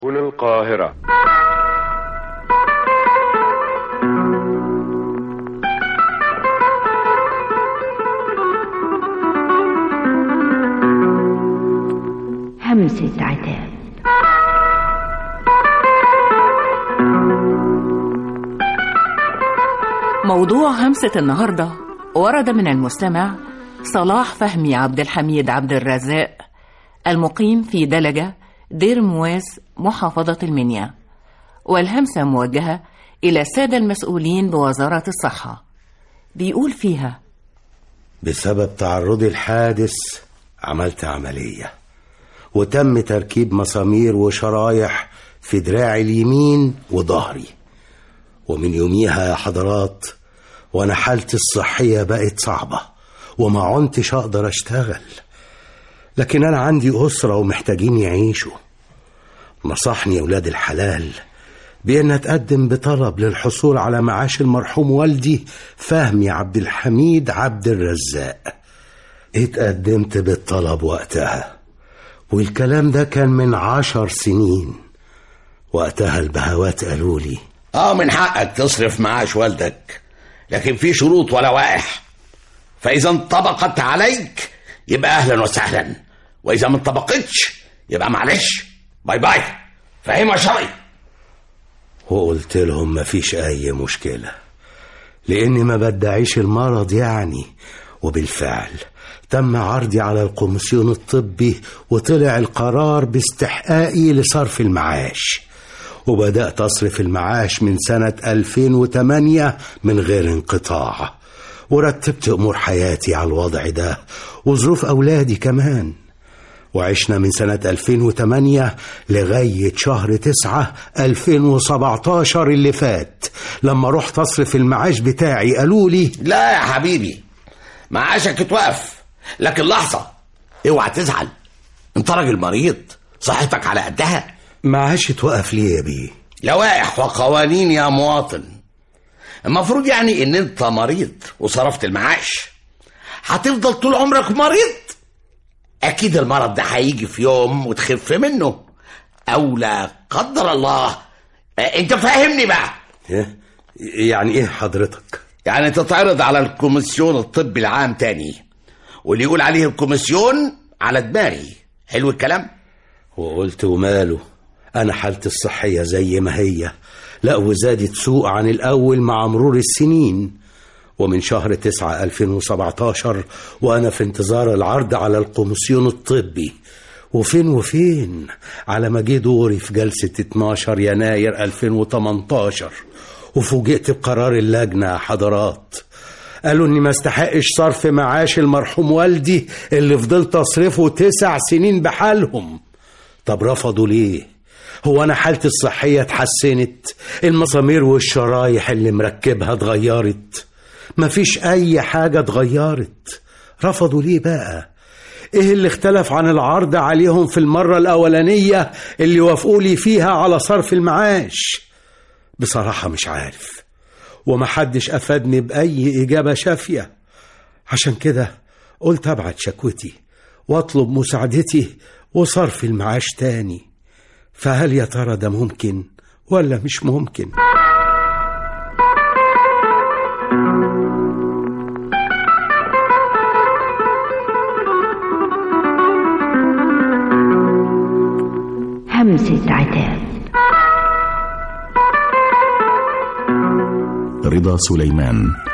هنا القاهرة همسة عتاب موضوع همسة النهاردة ورد من المستمع صلاح فهمي عبد الحميد عبد الرزاق المقيم في دلجة دير مواس محافظة المنيا والهمسة موجهة إلى السادة المسؤولين بوزارة الصحة بيقول فيها بسبب تعرضي الحادث عملت عملية وتم تركيب مسامير وشرايح في دراعي اليمين وظهري ومن يوميها يا حضرات وانا حالتي الصحية بقت صعبة وما عنتش اقدر اشتغل لكن انا عندي اسرة ومحتاجين يعيشوا نصحني يا ولاد الحلال بأن أتقدم بطلب للحصول على معاش المرحوم والدي فهمي عبد الحميد عبد الرزاق اتقدمت بالطلب وقتها والكلام ده كان من عشر سنين وقتها البهوات قالوا لي اه من حقك تصرف معاش والدك لكن في شروط ولوائح فاذا انطبقت عليك يبقى اهلا وسهلا واذا ما انطبقتش يبقى معلش باي باي فاهمها شرعي وقلت لهم مفيش أي مشكلة لأني ما بدعيش المرض يعني وبالفعل تم عرضي على الكوميسيون الطبي وطلع القرار باستحقاقي لصرف المعاش وبدأت أصرف المعاش من سنة 2008 من غير انقطاع ورتبت أمور حياتي على الوضع ده وظروف أولادي كمان وعشنا من سنة 2008 لغاية شهر 9 2017 اللي فات لما رحت أصرف المعاش بتاعي قالوا لي لا يا حبيبي معاشك اتوقف لكن لحظة اوعى تزعل انت راجل مريض صحتك على قدها معاش اتوقف ليه يا بيه لوائح وقوانين يا مواطن المفروض يعني ان انت مريض وصرفت المعاش هتفضل طول عمرك مريض اكيد المرض ده هيجي في يوم وتخف منه او لا قدر الله آه، انت فاهمني بقى إيه؟ يعني ايه حضرتك يعني تتعرض على الكوميسيون الطبي العام تاني واللي يقول عليه الكوميسيون على دماغي حلو الكلام وقلت وماله أنا حالتي الصحية زي ما هي لا وزادت سوء عن الأول مع مرور السنين ومن شهر تسعة 2017 وأنا في انتظار العرض على الكوميسيون الطبي وفين وفين على ما جه دوري في جلسة 12 يناير 2018 وفوجئت بقرار اللجنة يا حضرات قالوا اني ما استحقش صرف معاش المرحوم والدي اللي فضلت اصرفه تسع سنين بحالهم طب رفضوا ليه هو انا حالتي الصحية اتحسنت المسامير والشرايح اللي مركبها اتغيرت مفيش اي حاجة اتغيرت رفضوا ليه بقى ايه اللي اختلف عن العرض عليهم في المرة الاولانية اللي وافقوا لي فيها على صرف المعاش بصراحة مش عارف ومحدش أفادني بأي إجابة شافية عشان كده قلت أبعت شكوتي وأطلب مساعدتي وصرف المعاش تاني فهل يا ترى ده ممكن ولا مش ممكن همسة عتاب رضا سليمان